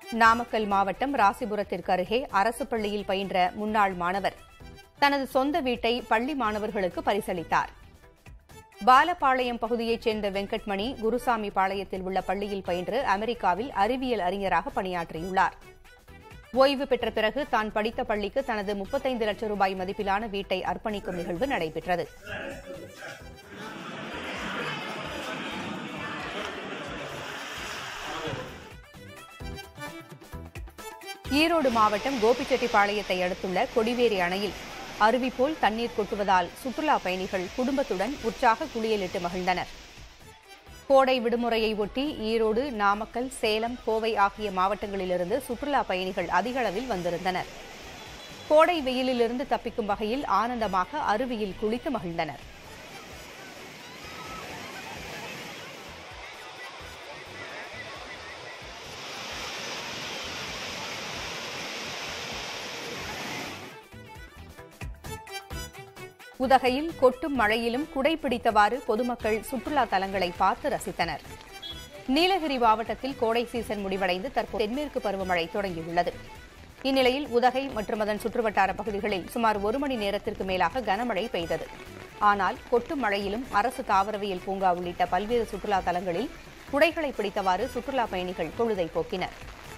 நாமக்கல் மாவட்டம் ராசிபுரத்திற்கு அருகே அரசு பள்ளியில் பயின்ற முன்னாள் மாணவர் தனது சொந்த வீட்டை பள்ளி மாணவர்களுக்கு பரிசளித்தார் பாலபாளையம் பகுதியைச் சேர்ந்த வெங்கட்மணி குருசாமி பாளையத்தில் உள்ள பள்ளியில் பயின்று அமெரிக்காவில் அறிவியல் அறிஞராக பணியாற்றியுள்ளார் ஓய்வு பெற்ற பிறகு தான் படித்த பள்ளிக்கு தனது முப்பத்தைந்து லட்சம் ரூபாய் மதிப்பிலான வீட்டை அர்ப்பணிக்கும் நிகழ்வு நடைபெற்றது ஈரோடு மாவட்டம் கோபிச்செட்டிப்பாளையத்தை அடுத்துள்ள கொடிவேரி அணையில் அருவி போல் தண்ணீர் கொட்டுவதால் சுற்றுலா பயணிகள் குடும்பத்துடன் உற்சாக குளியலிட்டு மகிழ்ந்தனர் கோடை விடுமுறையை ஒட்டி ஈரோடு நாமக்கல் சேலம் கோவை ஆகிய மாவட்டங்களிலிருந்து சுற்றுலா பயணிகள் அதிக அளவில் வந்திருந்தனர் கோடை வெயிலிலிருந்து தப்பிக்கும் வகையில் ஆனந்தமாக அருவியில் குளித்து மகிழ்ந்தனர் உதகையில் கொட்டும் மழையிலும் குடை பிடித்தவாறு பொதுமக்கள் சுற்றுலா தலங்களை பார்த்து ரசித்தனர் நீலகிரி மாவட்டத்தில் கோடை சீசன் முடிவடைந்து தற்போது தென்மேற்கு பருவமழை தொடங்கியுள்ளது இந்நிலையில் உதகை மற்றும் அதன் சுற்றுவட்டார பகுதிகளில் சுமார் ஒரு மணி நேரத்திற்கு மேலாக கனமழை பெய்தது ஆனால் கொட்டும் மழையிலும் அரசு தாவரவியல் பூங்கா உள்ளிட்ட பல்வேறு சுற்றுலா தலங்களில் குடைகளை பிடித்தவாறு சுற்றுலா பயணிகள் பொழுதை போக்கினர்